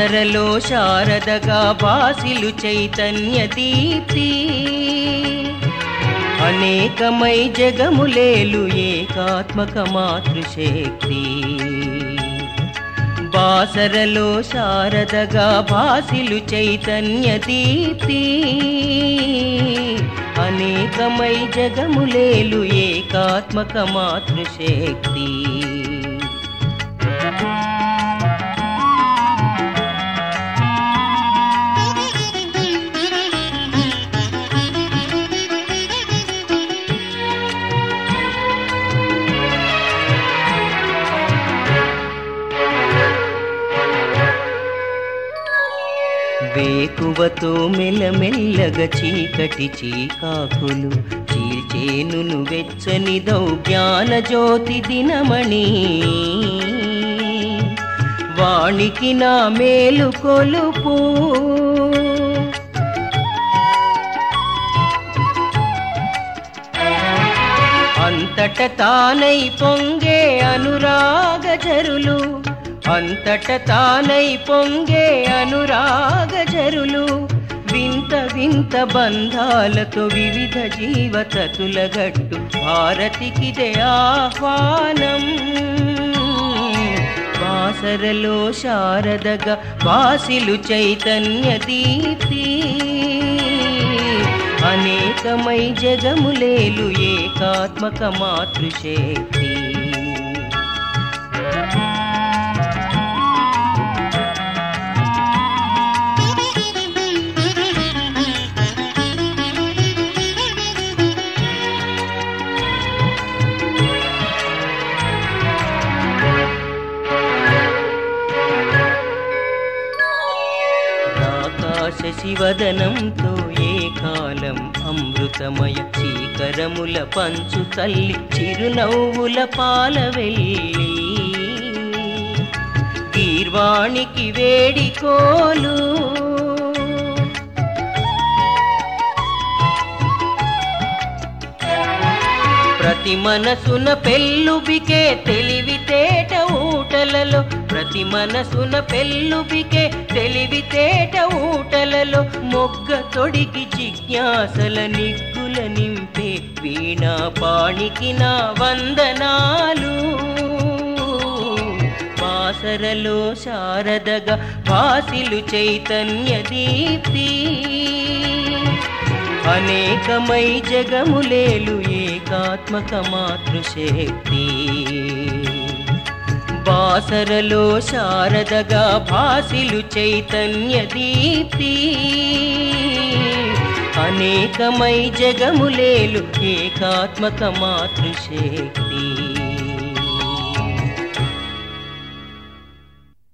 బాసరలో శారదగా బాసిలు చైతన్య దీప్తి అనేకమై జగములేలు ఏకాత్మక మాతృశక్తి బాసరలో శారదగా బాసిలు చైతన్య దీప్తి అనేకమై జగములేలు ఏకాత్మక మాతృశక్తి వేకువతో మెల్లమెల్లగా చీకటి చీకాకులు చీల్చేనును వెచ్చని దౌజ్ఞాన జ్యోతి దినమణి వాణికి నా మేలు కొలుపు అంతట తానై పొంగే అనురాగ జరులు అంతట తానై పొంగే అనురాగ జరులు వింత వింత బంధాలతో వివిధ జీవతతుల గట్టు భారతికిదే ఆహ్వానం బాసరలో శారదగా బాసిలు చైతన్య దీప్తి అనేకమై జగములేలు ఏకాత్మక మాతృశక్తి ఆకాశ శివదనంతో ఏ కాలం అమృతమయ చీకరముల పంచు తల్లి చిరునవ్వుల పాల వెళ్ళి గీర్వాణికి వేడికోలు ప్రతి మనసున పెళ్ళుబికే తెలివితేట ఊటలలో ప్రతి మనసున పెళ్ళుబికే తెలివితేట ఊటలలో మొగ్గ తొడిగి జిజ్ఞాసల నిగ్గుల నింపే వీణా పాణికి నా వందనాలు బాసరలో శారదగా భాసిలు చైతన్య దీప్తి అనేకమై జగములేలు ఏకాత్మక మాతృశక్తి బాసరలో శారదగా భాసిలు చైతన్య దీప్తి అనేకమై జగములేలు ఏకాత్మక మాతృశక్తి